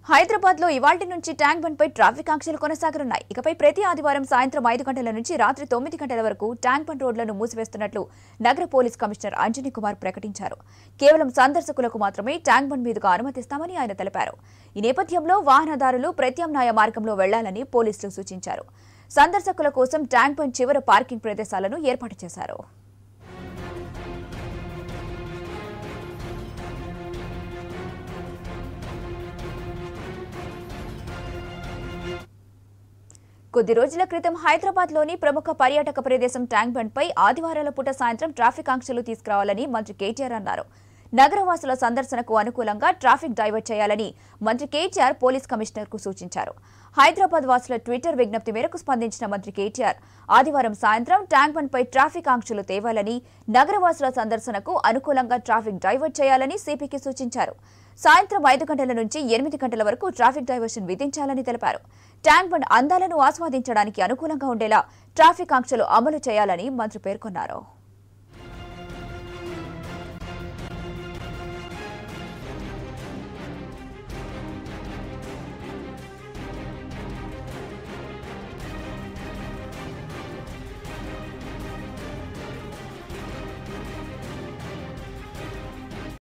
హైదరాబాద్ లో ఇవాల్టి నుంచి ట్యాంక్ బండ్ పై ట్రాఫిక్ ఆంక్షలు కొనసాగనున్నాయి ఇకపై ప్రతి ఆదివారం సాయంత్రం ఐదు గంటల నుంచి రాత్రి తొమ్మిది గంటల వరకు ట్యాంక్ బండ్ రోడ్లను మూసివేస్తున్నట్లు నగర పోలీస్ కమిషనర్ అంజనీ కుమార్ ప్రకటించారు కేవలం సందర్శకులకు మాత్రమే ట్యాంక్ బండ్ మీదుగా అనుమతిస్తామని ఆయన తెలిపారు ఈ నేపథ్యంలో వాహనదారులు ప్రత్యామ్నాయ మార్గంలో వెళ్లాలని పోలీసులు సూచించారు సందర్శకుల కోసం ట్యాంక్ బండ్ చివర పార్కింగ్ ప్రదేశాలను ఏర్పాటు చేశారు కొద్ది రోజుల క్రితం హైదరాబాద్ లోని ప్రముఖ పర్యాటక ప్రదేశం ట్యాంక్ బండ్ పై ఆదివారాల పూట సాయంత్రం ట్రాఫిక్ ఆంక్షలు తీసుకురావాలని మంత్రి కేటీఆర్ అన్నారు నగరవాసుల సందర్శనకు అనుకూలంగా ట్రాఫిక్ డైవర్ట్ చేయాలని మంత్రి కేటీఆర్ పోలీస్ కమిషనర్ కు సూచించారు హైదరాబాద్ వాసుల ట్విట్టర్ విజ్ఞప్తి మేరకు స్పందించిన మంత్రి కేటీఆర్ ఆదివారం సాయంత్రం ట్యాంక్ బండ్ పై ట్రాఫిక్ ఆంక్షలు తేవాలని నగరవాసుల సందర్శనకు అనుకూలంగా ట్రాఫిక్ డైవర్ట్ చేయాలని సిపికి సూచించారు సాయంత్రం ఐదు గంటల నుంచి ఎనిమిది గంటల వరకు ట్రాఫిక్ డైవర్షన్ విధించాలని తెలిపారు ట్యాంక్ బండ్ అందాలను ఆస్వాదించడానికి అనుకూలంగా ఉండేలా ట్రాఫిక్ ఆంక్షలు అమలు చేయాలని మంత్రి పేర్కొన్నారు